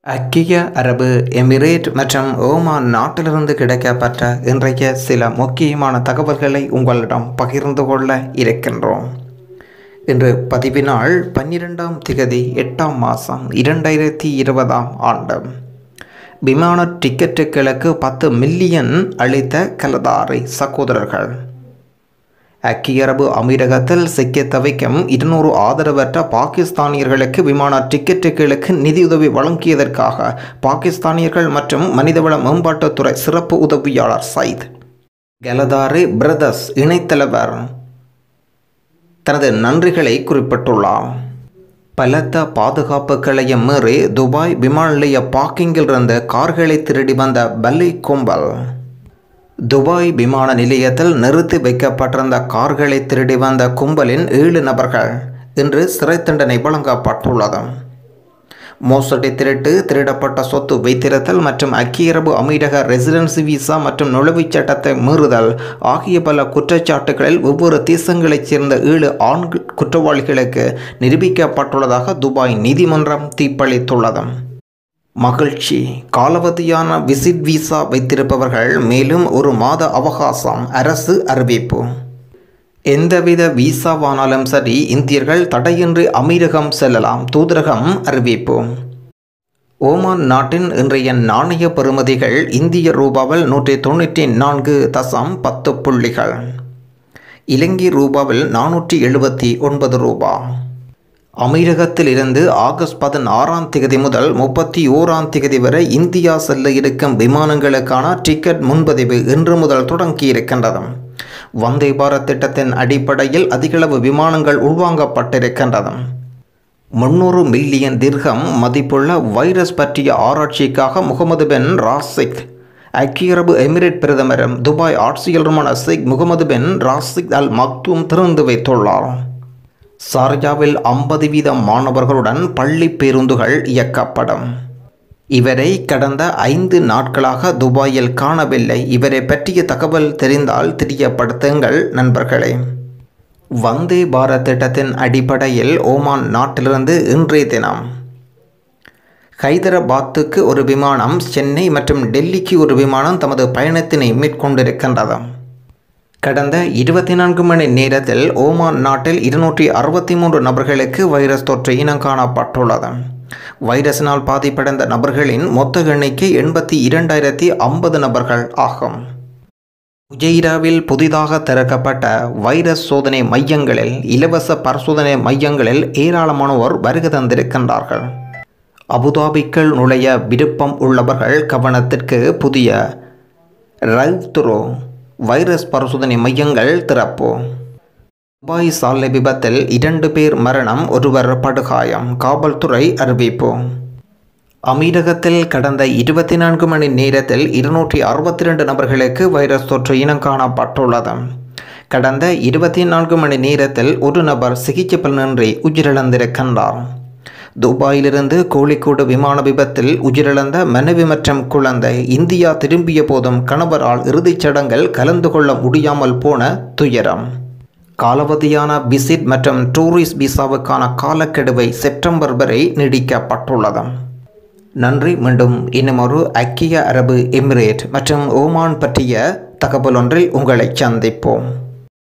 ஐக்கிய அரபு எமிரேட் மற்றும் ஓமான் நாட்டிலிருந்து கிடைக்கப்பட்ட இன்றைய சில முக்கியமான தகவல்களை உங்களிடம் பகிர்ந்து கொள்ள இருக்கின்றோம் இன்று பதிவினாள் பன்னிரெண்டாம் திகதி எட்டாம் மாதம் இரண்டாயிரத்தி இருபதாம் ஆண்டு விமான டிக்கெட்டுகளுக்கு பத்து மில்லியன் அளித்த கலதாரி சகோதரர்கள் ஐக்கிய அரபு அமீரகத்தில் சிக்கி தவிக்கும் இருநூறு ஆதரவற்ற பாகிஸ்தானியர்களுக்கு விமான டிக்கெட்டுகளுக்கு நிதியுதவி வழங்கியதற்காக பாகிஸ்தானியர்கள் மற்றும் மனிதவள மேம்பாட்டுத்துறை சிறப்பு உதவியாளர் சயித் கலதாரி பிரதர்ஸ் இணைத்தலைவர் தனது நன்றிகளை குறிப்பிட்டுள்ளார் பலத்த பாதுகாப்புகளையும் மீறி துபாய் விமான நிலைய பார்க்கிங்கில் இருந்து கார்களை திருடி வந்த பல்லி கும்பல் துபாய் விமான நிலையத்தில் நிறுத்தி வைக்கப்பட்டிருந்த கார்களை திருடி வந்த கும்பலின் ஏழு நபர்கள் இன்று சிறை தண்டனை வழங்கப்பட்டுள்ளது மோசடி திருட்டு திருடப்பட்ட சொத்து வைத்திருத்தல் மற்றும் ஐக்கிய அரபு அமீரக ரெசிடென்சி விசா மற்றும் நுழைவுச் சட்டத்தை மீறுதல் ஆகிய பல குற்றச்சாட்டுகளில் ஒவ்வொரு தேசங்களைச் சேர்ந்த ஏழு ஆண் குற்றவாளிகளுக்கு நிரூபிக்கப்பட்டுள்ளதாக துபாய் நீதிமன்றம் தீர்ப்பளித்துள்ளது மகிழ்ச்சி காலாவதியான விசிட் விசா வைத்திருப்பவர்கள் மேலும் ஒரு மாத அவகாசம் அரசு அறிவிப்பு எந்தவித விசாவானாலும் சரி இந்தியர்கள் தடையின்றி அமீரகம் செல்லலாம் தூதரகம் அறிவிப்பு ஓமான் நாட்டின் இன்றைய நாணய பெறுமதிகள் இந்திய ரூபாவில் நூற்றி தொண்ணூற்றி நான்கு தசம் பத்து புள்ளிகள் இலங்கை ரூபாவில் நானூற்றி எழுபத்தி ஒன்பது ரூபா அமீரகத்தில் இருந்து ஆகஸ்ட் பதினாறாம் தேதி முதல் முப்பத்தி ஓராம் தேதி வரை இந்தியா செல்ல இருக்கும் விமானங்களுக்கான டிக்கெட் முன்பதிவு இன்று முதல் தொடங்கியிருக்கின்றது வந்தே பாரத் திட்டத்தின் அடிப்படையில் அதிகளவு விமானங்கள் உள்வாங்கப்பட்டிருக்கின்றது முன்னூறு மில்லியன் திர்கம் மதிப்புள்ள வைரஸ் பற்றிய ஆராய்ச்சிக்காக முகமது பின் ராசிக் ஐக்கிய அரபு எமிரேட் பிரதமரும் துபாய் ஆட்சியாளருமான Sheikh Mohammed bin Rashid Al Maktoum திறந்து வைத்துள்ளார் சார்ஜாவில் ஐம்பது வீத மாணவர்களுடன் பள்ளி பேருந்துகள் இயக்கப்படும் இவரை கடந்த ஐந்து நாட்களாக துபாயில் காணவில்லை இவரை பற்றிய தகவல் தெரிந்தால் தெரியப்படுத்துங்கள் நண்பர்களே வந்தே பாரத் திட்டத்தின் அடிப்படையில் ஓமான் நாட்டிலிருந்து இன்றைய தினம் ஹைதராபாத்துக்கு ஒரு விமானம் சென்னை மற்றும் டெல்லிக்கு ஒரு விமானம் தமது பயணத்தினை மேற்கொண்டிருக்கின்றது கடந்த இருபத்தி நான்கு மணி நேரத்தில் ஓமான் நாட்டில் இருநூற்றி அறுபத்தி மூன்று நபர்களுக்கு வைரஸ் தொற்று இனம் காணப்பட்டுள்ளது வைரஸினால் பாதிப்படைந்த நபர்களின் மொத்த எண்ணிக்கை எண்பத்தி இரண்டாயிரத்தி ஐம்பது நபர்கள் ஆகும் உஜெய்ராவில் புதிதாக திறக்கப்பட்ட வைரஸ் சோதனை மையங்களில் இலவச பரிசோதனை மையங்களில் ஏராளமானோர் வருகை தந்திருக்கின்றார்கள் அபுதாபிக்குள் நுழைய விருப்பம் உள்ளவர்கள் கவனத்திற்கு புதிய ரவுத்ரோ வைரஸ் பரிசோதனை மையங்கள் திறப்பு துபாய் சாலை விபத்தில் இரண்டு பேர் மரணம் ஒருவர் படுகாயம் காவல்துறை அறிவிப்பு அமீரகத்தில் கடந்த இருபத்தி நான்கு மணி நேரத்தில் இருநூற்றி அறுபத்தி ரெண்டு நபர்களுக்கு வைரஸ் தொற்று இனம் காணப்பட்டுள்ளது கடந்த இருபத்தி நான்கு மணி நேரத்தில் ஒரு நபர் சிகிச்சை பலனின்றி உயிரிழந்திருக்கின்றார் துபாயிலிருந்து கோழிக்கோடு விமான விபத்தில் உயிரிழந்த மனைவி மற்றும் குழந்தை இந்தியா திரும்பிய போதும் கணவரால் இறுதிச் சடங்கில் கலந்து கொள்ள முடியாமல் போன துயரம் காலாவதியான விசிட் மற்றும் டூரிஸ்ட் விசாவுக்கான காலக்கெடுவை செப்டம்பர் வரை நீடிக்கப்பட்டுள்ளது நன்றி மீண்டும் இன்னும் ஒரு ஐக்கிய அரபு எமிரேட் மற்றும் ஓமான் பற்றிய தகவல் ஒன்றில் உங்களை சந்திப்போம்